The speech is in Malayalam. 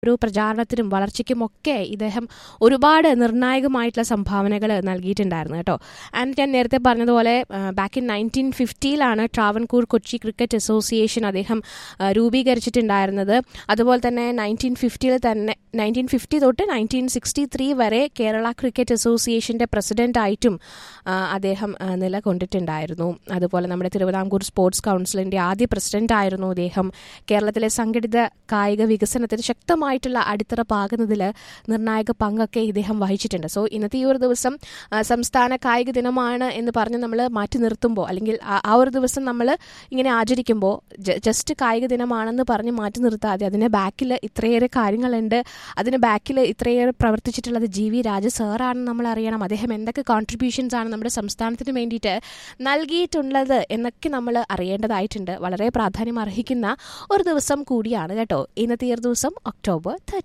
ഒരു പ്രചാരണത്തിനും വളർച്ചയ്ക്കുമൊക്കെ ഇദ്ദേഹം ഒരുപാട് നിർണായകമായിട്ടുള്ള സംഭാവനകൾ നൽകിയിട്ടുണ്ടായിരുന്നു കേട്ടോ ആൻഡ് ഞാൻ നേരത്തെ പറഞ്ഞതുപോലെ ബാക്ക് ഇൻ നയൻറ്റീൻ ഫിഫ്റ്റിയിലാണ് ട്രാവൻകൂർ കൊച്ചി ക്രിക്കറ്റ് അസോസിയേഷൻ അദ്ദേഹം ആ, രൂപീകരിച്ചിട്ടുണ്ടായിരുന്നത് അതുപോലെ തന്നെ നയൻറ്റീൻ ഫിഫ്റ്റിയിൽ തന്നെ നയൻറ്റീൻ ഫിഫ്റ്റി തൊട്ട് നയൻറ്റീൻ സിക്സ്റ്റി ത്രീ വരെ കേരള ക്രിക്കറ്റ് അസോസിയേഷൻ്റെ പ്രസിഡൻ്റായിട്ടും അദ്ദേഹം ആ, നിലകൊണ്ടിട്ടുണ്ടായിരുന്നു അതുപോലെ നമ്മുടെ തിരുവിതാംകൂർ സ്പോർട്സ് കൗൺസിലിൻ്റെ ആദ്യ പ്രസിഡന്റ് ആയിരുന്നു അദ്ദേഹം കേരളത്തിലെ സംഘടിത കായിക വികസനത്തിന് ശക്തമായിട്ടുള്ള അടിത്തറ പാകുന്നതിൽ നിർണായക പങ്കൊക്കെ ഇദ്ദേഹം വഹിച്ചിട്ടുണ്ട് സോ ഇന്നത്തെ ഈ ഒരു ദിവസം ആ, സംസ്ഥാന കായിക ദിനമാണ് എന്ന് പറഞ്ഞ് നമ്മൾ മാറ്റി നിർത്തുമ്പോൾ അല്ലെങ്കിൽ ആ- ആ ഒരു ദിവസം നമ്മൾ ഇങ്ങനെ ആചരിക്കുമ്പോൾ ജസ്റ്റ് കായിക ദിനമാണെന്ന് പറഞ്ഞ് മാറ്റി നിർത്താതെ അതിന് ബാക്കിൽ ഇത്രയേറെ കാര്യങ്ങളുണ്ട് അതിന് ബാക്കിൽ ഇത്രയേറെ പ്രവർത്തിച്ചിട്ടുള്ളത് ജി വി രാജ സാറാണെന്ന് നമ്മൾ അറിയണം അദ്ദേഹം എന്തൊക്കെ കോൺട്രിബ്യൂഷൻസ് ആണ് നമ്മുടെ സംസ്ഥാനത്തിന് വേണ്ടിയിട്ട് നൽകിയിട്ടുള്ളത് എന്നൊക്കെ നമ്മൾ അറിയേണ്ടതായിട്ടുണ്ട് വളരെ പ്രാധാന്യം അർഹിക്കുന്ന ഒരു ദിവസം കൂടിയാണ് കേട്ടോ ഇന്നത്തെ ഈ ഒരു ദിവസം ഒക്ടോബർ തേർട്ടി